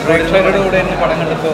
പ്രേക്ഷകരുടെ കൂടെ തന്നെ പടം കണ്ടപ്പോൾ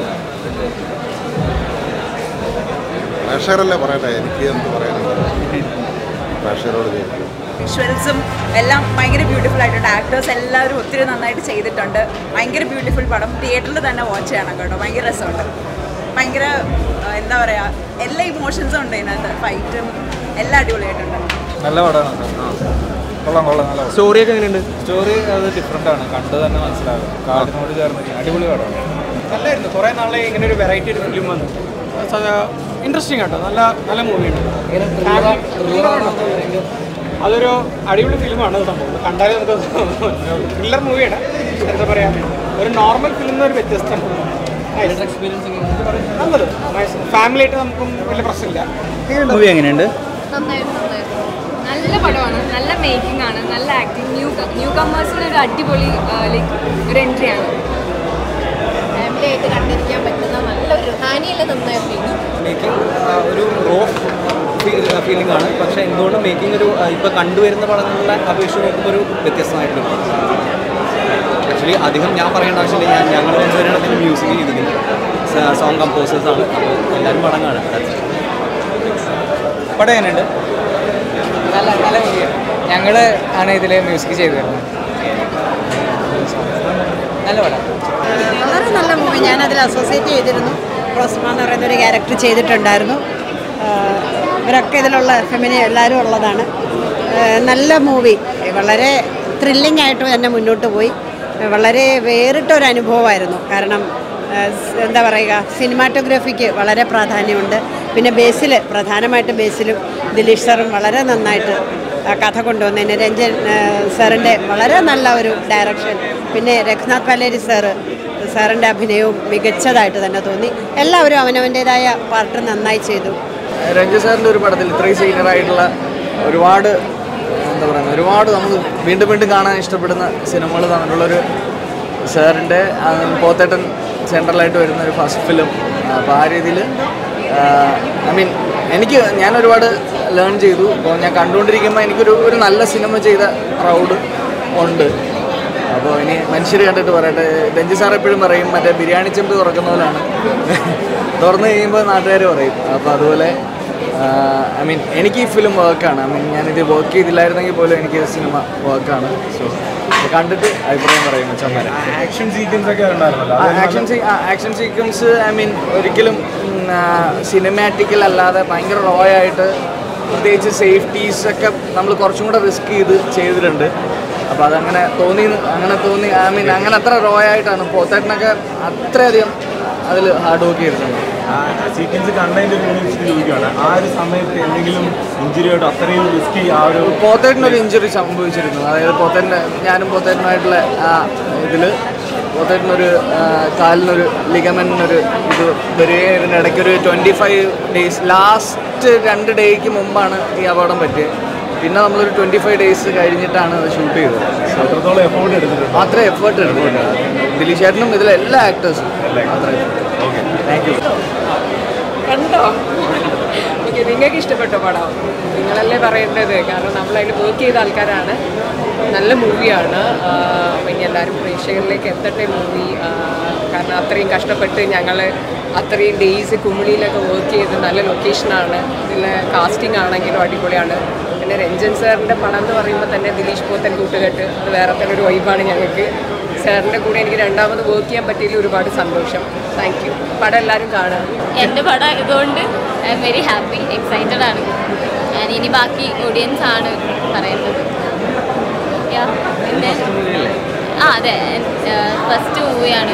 പ്രേക്ഷകരല്ലേ പറയട്ടെ എനിക്ക് എന്ത് പറയാനുള്ളത് പ്രേക്ഷകരോട് ചോദിക്കും വിഷ്വൽസും എല്ലാം ഭയങ്കര ബ്യൂട്ടിഫുൾ ആയിട്ടുണ്ട് ആക്ടേഴ്സ് എല്ലാവരും ഒത്തിരി നന്നായിട്ട് ചെയ്തിട്ടുണ്ട് ഭയങ്കര ബ്യൂട്ടിഫുൾ പടം തിയേറ്ററിൽ തന്നെ വാച്ച് ചെയ്യണം കേട്ടോ ഭയങ്കര രസമുണ്ട് ഭയങ്കര ആ, എന്താ പറയുക എല്ലാ ഇമോഷൻസും ഉണ്ട് ഇതിനകത്ത് ഫൈറ്റും എല്ലാം അടിപൊളിയായിട്ടുണ്ട് നല്ല പടമാണ് കൊള്ളാം കൊള്ളാം നല്ല സ്റ്റോറിയൊക്കെ എങ്ങനെയുണ്ട് സ്റ്റോറി അത് ഡിഫറെൻ്റ് ആണ് കണ്ടു തന്നെ മനസ്സിലാകും കാടിനോട് ചേർന്ന് അടിപൊളി പടമാണ് നല്ലായിരുന്നു കുറേ നാളെ ഇങ്ങനെ ഒരു വെറൈറ്റി ഒരു ഫിലിം വന്നു ഇൻട്രസ്റ്റിംഗ് കേട്ടോ നല്ല നല്ല മൂവിയാണ് അതൊരു അടിപൊളി ഫിലിമാണ് സംഭവം കണ്ടാലേ നമുക്ക് ത്രില്ലർ മൂവിയാണ് എന്താ പറയുക ഒരു നോർമൽ ഫിലിം ഒരു വ്യത്യസ്തം നല്ലത് ഫാമിലി ആയിട്ട് നമുക്കും വലിയ പ്രശ്നമില്ല മൂവി എങ്ങനെയുണ്ട് നന്നായിരുന്നു നന്നായിരുന്നു നല്ല പടമാണ് നല്ല മേക്കിംഗ് ആണ് നല്ല ആക്ടിങ് ന്യൂ ന്യൂ കമേഴ്സിന് ഒരു അടിപൊളി ലൈക്ക് ഒരു എൻട്രി ആണ് ഫാമിലി ആയിട്ട് കണ്ടിരിക്കാൻ പറ്റുന്ന നല്ലൊരു ഹാനിയല്ല നന്നായി അഭിനയിച്ചു മേക്കിംഗ് ഒരു റോ ഫീലിംഗ് ആണ് പക്ഷേ എന്തുകൊണ്ടും മേക്കിംഗ് ഒരു ഇപ്പോൾ കണ്ടുവരുന്ന പടങ്ങളിലെ അപേക്ഷിച്ച് നോക്കുമ്പോൾ ഒരു വ്യത്യസ്തമായിട്ടുണ്ട് ആക്ച്വലി അധികം ഞാൻ പറയേണ്ട ആവശ്യമില്ല ഞാൻ ഞങ്ങൾ രണ്ടുപേരാണ് അതിന് മ്യൂസിക് ചെയ്തിരിക്കുന്നത് സോങ് കമ്പോസേഴ്സ് ആണ് അപ്പോൾ എല്ലാവരും പടം കാണാം പടം എങ്ങനെയുണ്ട് നല്ല നല്ല മൂവിയാണ് ഞങ്ങൾ ആണ് ഇതിൽ മ്യൂസിക് ചെയ്തു തരുന്നത് നല്ല പടം വളരെ നല്ല മൂവി ഞാനതിൽ അസോസിയേറ്റ് ചെയ്തിരുന്നു റോസ്മ എന്ന് പറയുന്ന ഒരു ക്യാരക്ടർ ചെയ്തിട്ടുണ്ടായിരുന്നു ആഹ് ഇവരൊക്കെ ഇതിലുള്ള ഫെമിനി എല്ലാവരും ഉള്ളതാണ് ആഹ് നല്ല മൂവി വളരെ ത്രില്ലിംഗ് ആയിട്ട് തന്നെ മുന്നോട്ട് പോയി വളരെ വേറിട്ട ഒരു അനുഭവമായിരുന്നു കാരണം ആഹ് സ് എന്താ പറയുക സിനിമാറ്റോഗ്രാഫിക്ക് വളരെ പ്രാധാന്യമുണ്ട് പിന്നെ ബേസിൽ പ്രധാനമായിട്ട് ബേസിലും ദിലീഷ് സാറും വളരെ നന്നായിട്ട് ആ കഥ കൊണ്ടുവന്നതിന് രഞ്ജൻ സാറിൻ്റെ വളരെ നല്ല ഒരു ഡയറക്ഷൻ പിന്നെ രഘുനാഥ് പലേരി സാറ് സാറിൻ്റെ അഭിനയവും മികച്ചതായിട്ട് തന്നെ തോന്നി എല്ലാവരും അവനവൻ്റേതായ പാർട്ട് നന്നായി ചെയ്തു രഞ്ജു സാറിൻ്റെ ഒരു പടത്തിൽ ഇത്രയും സീനിയർ ആയിട്ടുള്ള ഒരുപാട് എന്താ പറയുക ഒരുപാട് നമുക്ക് വീണ്ടും വീണ്ടും കാണാൻ ഇഷ്ടപ്പെടുന്ന സിനിമകൾ തന്നിട്ടുള്ളൊരു സാറിൻ്റെ പോത്തേട്ടൻ സെൻട്രലായിട്ട് വരുന്ന ഒരു ഫസ്റ്റ് ഫിലിം അപ്പോൾ ആ രീതിയിൽ ഐ മീൻ എനിക്ക് ഞാൻ ഒരുപാട് ലേൺ ചെയ്തു അപ്പോൾ ഞാൻ കണ്ടുകൊണ്ടിരിക്കുമ്പോൾ എനിക്കൊരു ഒരു നല്ല സിനിമ ചെയ്ത പ്രൗഡ് ഉണ്ട് അപ്പോൾ ഇനി മനുഷ്യർ കണ്ടിട്ട് പറയട്ടെ രഞ്ജി സാർ എപ്പോഴും പറയും മറ്റേ ബിരിയാണി ചെമ്പ് തുറക്കുന്ന പോലാണ് തുറന്നു കഴിയുമ്പോൾ നാട്ടുകാർ പറയും അപ്പോൾ അതുപോലെ ഐ മീൻ എനിക്ക് ഈ ഫിലിം വർക്കാണ് ഐ മീൻ ഞാനിത് വർക്ക് ചെയ്തില്ലായിരുന്നെങ്കിൽ പോലും എനിക്ക് ഈ സിനിമ വർക്കാണ് സോ കണ്ടിട്ട് അഭിപ്രായം പറയും മച്ചന്മാരെ ആക്ഷൻ സീക്വൻസ് ഒക്കെ ഉണ്ടായിരുന്നല്ലോ action action sequence I mean ഒരിക്കലും സിനിമാറ്റിക്കൽ അല്ലാതെ ഭയങ്കര റോ ആയിട്ട് പ്രത്യേകിച്ച് സേഫ്റ്റീസ് ഒക്കെ നമ്മൾ കുറച്ചും കൂടെ റിസ്ക് ചെയ്ത് ചെയ്തിട്ടുണ്ട് അപ്പോൾ അതങ്ങനെ തോന്നി അങ്ങനെ തോന്നി ഐ മീൻ അങ്ങനെ അത്ര റോ ആയിട്ടാണ് പോത്തേട്ടനൊക്കെ അത്രയധികം അതിൽ ഹാർഡ് വർക്ക് ചെയ്തിട്ടുണ്ട് സീക്വൻസ് കണ്ടതിന്റെ ഒരു യൂണിവേഴ്സിറ്റി ചോദിക്കുകയാണ് ആ ഒരു സമയത്ത് എന്തെങ്കിലും ഇഞ്ചുറിയോട്ടോ അത്രയും റിസ്കി ആ ഒരു പോത്തേട്ടനൊരു ഇഞ്ചുറി സംഭവിച്ചിരുന്നു അതായത് പോത്തേട്ടൻ്റെ ഞാനും പോത്തേട്ടനുമായിട്ടുള്ള ആ ഇതിൽ പോത്തേട്ടനൊരു ആ, കാലിനൊരു ലിഗമെന്റിനൊരു ഇത് വരികയും ഇതിൻ്റെ ഇടയ്ക്കൊരു ട്വൻറ്റി ഫൈവ് ഡേയ്സ് ലാസ്റ്റ് രണ്ട് ഡേയ്ക്ക് മുമ്പാണ് ഈ അപകടം പറ്റിയത് പിന്നെ നമ്മളൊരു ട്വൻറ്റി ഫൈവ് ഡേയ്സ് കഴിഞ്ഞിട്ടാണ് അത് ഷൂട്ട് ചെയ്തത് അത്രത്തോളം എഫോർട്ട് എടുത്തിട്ടുണ്ട് അത്ര എഫേർട്ട് എടുത്തിട്ടുണ്ട് ദിലീഷ് ചേട്ടനും ഇതിലെ എല്ലാ ആക്ടേഴ്സും അത്ര താങ്ക് യു കണ്ടോ ഓക്കെ നിങ്ങൾക്ക് ഇഷ്ടപ്പെട്ടോ പടം നിങ്ങളല്ലേ പറയേണ്ടത് കാരണം നമ്മൾ അതിൽ വർക്ക് ചെയ്ത ആൾക്കാരാണ് നല്ല മൂവിയാണ് പിന്നെ എല്ലാവരും പ്രേക്ഷകരിലേക്ക് എത്തട്ടെ മൂവി കാരണം അത്രയും കഷ്ടപ്പെട്ട് ഞങ്ങൾ അത്രയും ഡേയ്സ് കുമിളിയിലൊക്കെ വർക്ക് ചെയ്ത് നല്ല ലൊക്കേഷനാണ് ഇതിലെ കാസ്റ്റിംഗ് ആണെങ്കിലും അടിപൊളിയാണ് പിന്നെ രഞ്ജൻ സാറിൻ്റെ പടം എന്ന് പറയുമ്പോൾ തന്നെ ദിലീഷ് പോത്തൻ കൂട്ടുകെട്ട് അത് വേറെ തന്നെ ഒരു വൈബാണ് ഞങ്ങൾക്ക് സാറിൻ്റെ കൂടെ എനിക്ക് രണ്ടാമത് വർക്ക് ചെയ്യാൻ പറ്റിയതിൽ ഒരുപാട് സന്തോഷം താങ്ക് യു പടം എല്ലാവരും കാണാം എൻ്റെ പടം ആയതുകൊണ്ട് I'm very happy excited ആണ് ഞാൻ ഇനി ബാക്കി ഓഡിയൻസ് ആണ് പറയുന്നത് Yeah, പിന്നെ ആ അതെ ഫസ്റ്റ് മൂവിയാണ്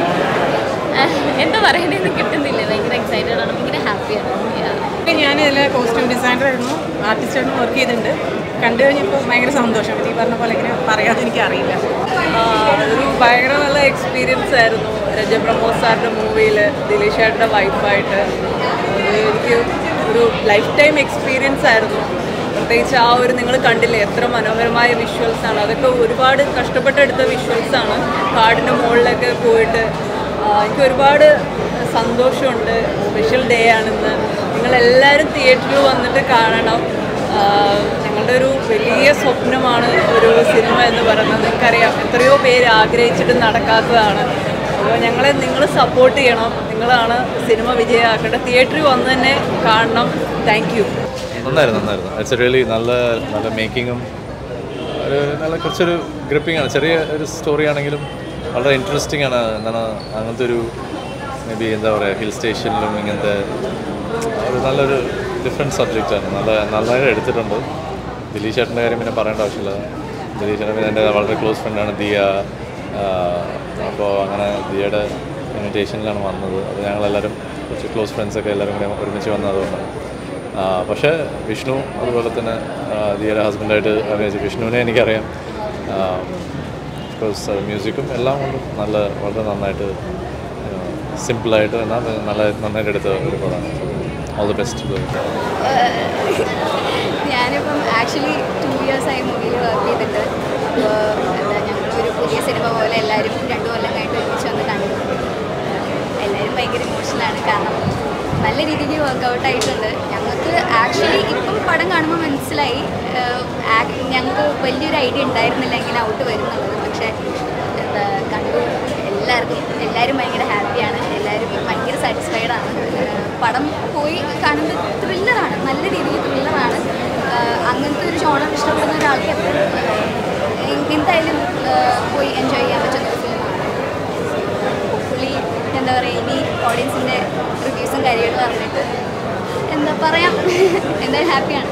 എന്താ പറയണതെന്ന് കിട്ടുന്നില്ല ഭയങ്കര എക്സൈറ്റഡ് ആണ് ഭയങ്കര ഹാപ്പിയാണ് ഞാൻ ഇതിൽ കോസ്റ്റ്യൂം ഡിസൈനർ ആയിരുന്നു ആർട്ടിസ്റ്റായിട്ട് വർക്ക് ചെയ്തിട്ടുണ്ട് കണ്ടു കഴിഞ്ഞപ്പോൾ ഭയങ്കര സന്തോഷം ഈ പറഞ്ഞ പോലെ ഇങ്ങനെ പറയാതെ എനിക്ക് അറിയില്ല ഒരു ഭയങ്കര നല്ല എക്സ്പീരിയൻസ് ആയിരുന്നു രജ പ്രമോദ് സാറിൻ്റെ മൂവിയിൽ ദിലീഷ് ചേട്ടൻ്റെ വൈഫായിട്ട് അത് എനിക്ക് ഒരു ലൈഫ് ടൈം എക്സ്പീരിയൻസ് ആയിരുന്നു പ്രത്യേകിച്ച് ആ ഒരു നിങ്ങൾ കണ്ടില്ലേ എത്ര മനോഹരമായ വിഷ്വൽസ് ആണ് അതൊക്കെ ഒരുപാട് കഷ്ടപ്പെട്ടെടുത്ത വിഷ്വൽസ് ആണ് കാടിൻ്റെ മുകളിലൊക്കെ പോയിട്ട് ആ, എനിക്ക് ഒരുപാട് സന്തോഷമുണ്ട് സ്പെഷ്യൽ ഡേ ആണിന്ന് നിങ്ങളെല്ലാവരും തിയേറ്ററിൽ വന്നിട്ട് കാണണം ആ, ഞങ്ങളുടെ ഒരു വലിയ സ്വപ്നമാണ് ഒരു സിനിമ എന്ന് പറയുന്നത് നിങ്ങൾക്കറിയാം എത്രയോ പേര് ആഗ്രഹിച്ചിട്ട് നടക്കാത്തതാണ് അപ്പോൾ ഞങ്ങളെ നിങ്ങൾ സപ്പോർട്ട് ചെയ്യണം നിങ്ങളാണ് സിനിമ വിജയമാക്കേണ്ടത് തിയേറ്ററിൽ വന്ന് തന്നെ കാണണം താങ്ക് യു നന്നായിരുന്നു നന്നായിരുന്നു ഇറ്റ്സ് റിയലി നല്ല നല്ല മേക്കിങ്ങും ഒരു നല്ല കുറച്ചൊരു ഗ്രിപ്പിംഗ് ആണ് ചെറിയ ഒരു സ്റ്റോറി ആണെങ്കിലും വളരെ ഇൻട്രസ്റ്റിംഗ് ആണ് എന്താണ് അങ്ങനത്തെ ഒരു മേ ബി എന്താ പറയുക ഹിൽ സ്റ്റേഷനിലും ഇങ്ങനത്തെ ഒരു നല്ലൊരു ഡിഫറെൻറ്റ് സബ്ജക്റ്റാണ് നല്ല നന്നായിട്ട് എടുത്തിട്ടുണ്ട് ദിലീഷ് ചേട്ടൻ്റെ കാര്യം പിന്നെ പറയേണ്ട ആവശ്യമില്ല ദിലീഷ് ചേട്ടൻ പിന്നെ എൻ്റെ വളരെ ക്ലോസ് ഫ്രണ്ടാണ് ദിയ അപ്പോൾ അങ്ങനെ ദിയയുടെ ഇൻവിറ്റേഷനിലാണ് വന്നത് അപ്പോൾ ഞങ്ങളെല്ലാവരും കുറച്ച് ക്ലോസ് ഫ്രണ്ട്സൊക്കെ എല്ലാവരും കൂടെ ഒരുമിച്ച് വന്നതുകൊണ്ടാണ് ആ, പക്ഷേ വിഷ്ണു അതുപോലെ തന്നെ ആ, ദിയയുടെ ഹസ്ബൻഡായിട്ട് അഭിനയിച്ച വിഷ്ണുവിനെ എനിക്കറിയാം ബിക്കോസ് മ്യൂസിക്കും എല്ലാം കൊണ്ടും നല്ല വളരെ നന്നായിട്ട് സിമ്പിളായിട്ട് എന്നാൽ നല്ല നന്നായിട്ട് എടുത്ത ഒരു പടമാണ് ഓൾ ദി ബെസ്റ്റ് ഞാനിപ്പം ആക്ച്വലി ടു ഇയേഴ്സായി മൂവിയിൽ വർക്ക് ചെയ്തിട്ട് അപ്പോൾ എന്താ ഞങ്ങളൊരു പുതിയ സിനിമ പോലെ എല്ലാവരും രണ്ടു കൊല്ലം കഴിഞ്ഞിട്ട് ഒരുമിച്ച് വന്ന് കണ്ടു എല്ലാവരും ഭയങ്കര ഇമോഷണലാണ് കാരണം നല്ല രീതിക്ക് വർക്കൗട്ട് ആയിട്ടുണ്ട് ഞങ്ങൾക്ക് ആക്ച്വലി ഇപ്പം പടം കാണുമ്പോൾ മനസ്സിലായി ഏഹ്, ആക്- ഞങ്ങൾക്ക് വലിയൊരു ഐഡിയ ഉണ്ടായിരുന്നില്ല ഇങ്ങനെ ഔട്ട് വരുന്നുള്ളത് പക്ഷേ എന്താ കണ്ടു എല്ലാവർക്കും എല്ലാവരും ഭയങ്കര ഹാപ്പിയാണ് എല്ലാവരും ഭയങ്കര സാറ്റിസ്ഫൈഡ് ആണ് ഏഹ്, പടം പോയി കാണുമ്പോൾ ത്രില്ലറാണ് നല്ല രീതിയിൽ ത്രില്ലറാണ് അങ്ങനത്തെ ഒരു ഷോണർ ഇഷ്ടപ്പെടുന്ന ഒരാൾക്ക് എപ്പോഴും ഏഹ്, എന്തായാലും ഏഹ്, പോയി എൻജോയ് ചെയ്യാൻ പറ്റുന്ന ഒരു ഫിലിമാണ് പുള്ളി എന്താ പറയുക ഇനി ഓഡിയൻസിൻ്റെ റിവ്യൂസും കാര്യങ്ങളും അറിഞ്ഞിട്ട് എന്താ പറയാം എന്തായാലും ഹാപ്പിയാണ്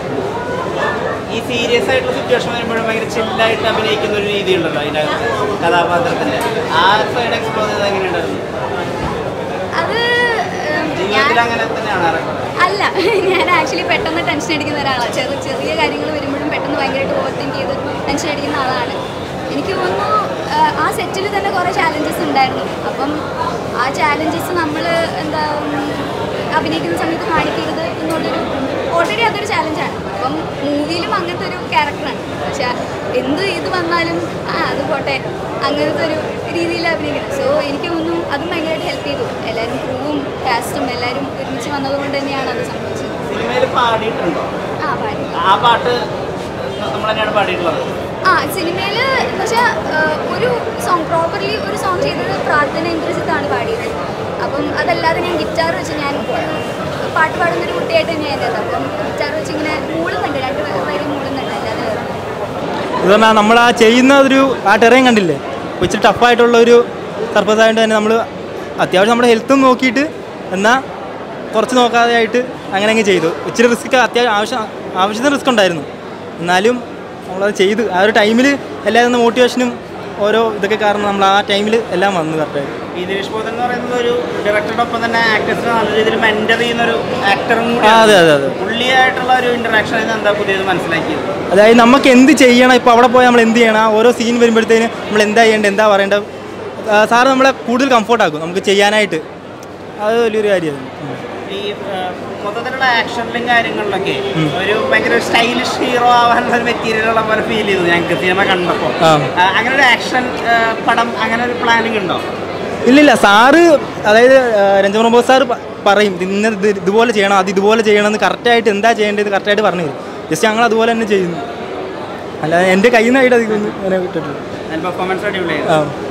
ഈ സീരിയസ് ആയിട്ടുള്ള സിറ്റുവേഷൻ വരുമ്പോഴും ഭയങ്കര ചില്ലായിട്ട് അഭിനയിക്കുന്ന ഒരു രീതി ഉണ്ടല്ലോ അതിൻ്റെ കഥാപാത്രത്തിന്റെ ആ സൈഡ് എക്സ്പ്ലോർ ചെയ്ത് എങ്ങനെയുണ്ടായിരുന്നു അത് ഏഹ്, ഞാൻ ജീവിതത്തിൽ അങ്ങനെ തന്നെയാണ് ഇറങ്ങുന്നത് അല്ല ഞാൻ ആക്ച്വലി പെട്ടെന്ന് ടെൻഷൻ അടിക്കുന്ന ഒരാളാണ് ചെറിയ ചെറിയ കാര്യങ്ങൾ വരുമ്പോഴും പെട്ടെന്ന് ഭയങ്കരമായിട്ട് ഓവർ തിങ്ക് ചെയ്ത് ടെൻഷൻ അടിക്കുന്ന ആളാണ് എനിക്ക് തോന്നുന്നു ആ, ആ സെറ്റിൽ തന്നെ കുറേ ചാലഞ്ചസ് ഉണ്ടായിരുന്നു അപ്പം ആ ചാലഞ്ചസ് നമ്മൾ എന്താ ഉം, അഭിനയിക്കുന്ന സമയത്ത് കാണിക്കരുത് എന്നുള്ളൊരു ഓൾറെഡി അതൊരു ചാലഞ്ചാണ് അപ്പം മൂവിയിലും അങ്ങനത്തെ ഒരു ക്യാരക്ടറാണ് പക്ഷെ എന്ത് ഇത് വന്നാലും ആ അത് പോട്ടെ അങ്ങനത്തെ ഒരു രീതിയിൽ അഭിനയിക്കണം സോ എനിക്ക് തോന്നുന്നു അതും ഭയങ്കരമായിട്ട് ഹെൽപ്പ് ചെയ്തു എല്ലാവരും ക്രൂവും കാസ്റ്റും എല്ലാവരും ഒരുമിച്ച് വന്നതുകൊണ്ട് തന്നെയാണ് അത് സംഭവിച്ചത് സിനിമയിൽ പാടിയിട്ടുണ്ടോ ആ പാടി ആ പാട്ട് നമ്മൾ തന്നെയാണ് പാടിയിട്ടുള്ളത് ആ സിനിമയിൽ പക്ഷേ ഒരു സോങ് പ്രോപ്പർലി ഒരു സോങ് ചെയ്തത് പ്രാർത്ഥന ഇന്ദ്രജിത്താണ് പാടിയത് അപ്പം അതല്ലാതെ ഞാൻ ഗിറ്റാർ വെച്ച് ഞാൻ പാട്ട് പാടുന്ന ഒരു കുട്ടിയായിട്ട് തന്നെയാണ് എൻ്റെ അപ്പം ഗിറ്റാർ വെച്ച് ഇങ്ങനെ മൂളുന്നുണ്ട് രണ്ട് പേര് മൂളുന്നുണ്ട് അല്ലാതെ വേറെ ഇത് പറഞ്ഞാൽ നമ്മൾ ആ ചെയ്യുന്ന ഒരു ആ ടെറയും കണ്ടില്ലേ അപ്പോൾ ഇച്ചിരി ടഫായിട്ടുള്ള ഒരു സർഫസ് ആയതുകൊണ്ട് തന്നെ നമ്മൾ അത്യാവശ്യം നമ്മുടെ ഹെൽത്തും നോക്കിയിട്ട് എന്നാൽ കുറച്ച് നോക്കാതെ ആയിട്ട് അങ്ങനെ അങ്ങ് ചെയ്തു ഇച്ചിരി റിസ്ക് അത്യാവശ്യം ആവശ്യം ആവശ്യത്തിന് റിസ്ക് ഉണ്ടായിരുന്നു എന്നാലും നമ്മളത് ചെയ്തു ആ ഒരു ടൈമിൽ എല്ലാവരും മോട്ടിവേഷനും ഓരോ ഇതൊക്കെ കാരണം നമ്മൾ ആ ടൈമിൽ എല്ലാം വന്നു കറക്റ്റായിട്ട് ഈ ദിനേഷ് ബോധൻ എന്ന് പറയുന്നത് ഒരു ഡയറക്ടറുടെ ഒപ്പം തന്നെ ആക്ടേഴ്സിനെ നല്ല രീതിയിൽ മെന്റർ ചെയ്യുന്ന ഒരു ആക്ടറും ആ, അതെ, അതെ, അതെ. പുള്ളിയായിട്ടുള്ള ഒരു ഇന്ററാക്ഷൻ എന്താ പുതിയത് മനസ്സിലാക്കിയത് അതായത് നമുക്ക് എന്ത് ചെയ്യണം ഇപ്പോൾ അവിടെ പോയി നമ്മൾ എന്ത് ചെയ്യണം ആ ഓരോ സീൻ വരുമ്പോഴത്തേന് നമ്മൾ എന്താ ചെയ്യേണ്ടത് എന്താ പറയേണ്ടത് ആ, സാറ് നമ്മളെ കൂടുതൽ കംഫർട്ടാക്കും നമുക്ക് ചെയ്യാനായിട്ട് അത് വലിയൊരു കാര്യമാണ് ഈ ആ, മൊത്തത്തിലുള്ള ആക്ഷനിലും കാര്യങ്ങളിലൊക്കെ ഒരു ഭയങ്കര സ്റ്റൈലിഷ് ഹീറോ ആവാനുള്ള ഒരു മെറ്റീരിയൽ ഉള്ള പോലെ ഫീൽ ചെയ്തു ഞങ്ങൾക്ക് സിനിമ കണ്ടപ്പോൾ ആ. അങ്ങനെ ഒരു ആക്ഷൻ പടം അങ്ങനെ ഒരു പ്ലാനിങ് ഉണ്ടോ ഇല്ലില്ല സാറ് അതായത് രഞ്ജൻ പ്രഭു സാറ് പ- പറയും ഇത് ഇന്ന ഇത് ഇതുപോലെ ചെയ്യണം അത് ഇതുപോലെ ചെയ്യണം എന്ന് കറക്റ്റായിട്ട് എന്താ ചെയ്യേണ്ടത് കറക്റ്റായിട്ട് പറഞ്ഞു തരും ജസ്റ്റ് ഞങ്ങൾ അതുപോലെ തന്നെ ചെയ്യുന്നു അല്ലാതെ എൻ്റെ കയ്യിൽ നിന്നായിട്ട് അധികം ഒന്നും അങ്ങനെ കിട്ടിട്ടില്ല പെർഫോമൻസ് അടിപൊളിയായിരുന്നു ആ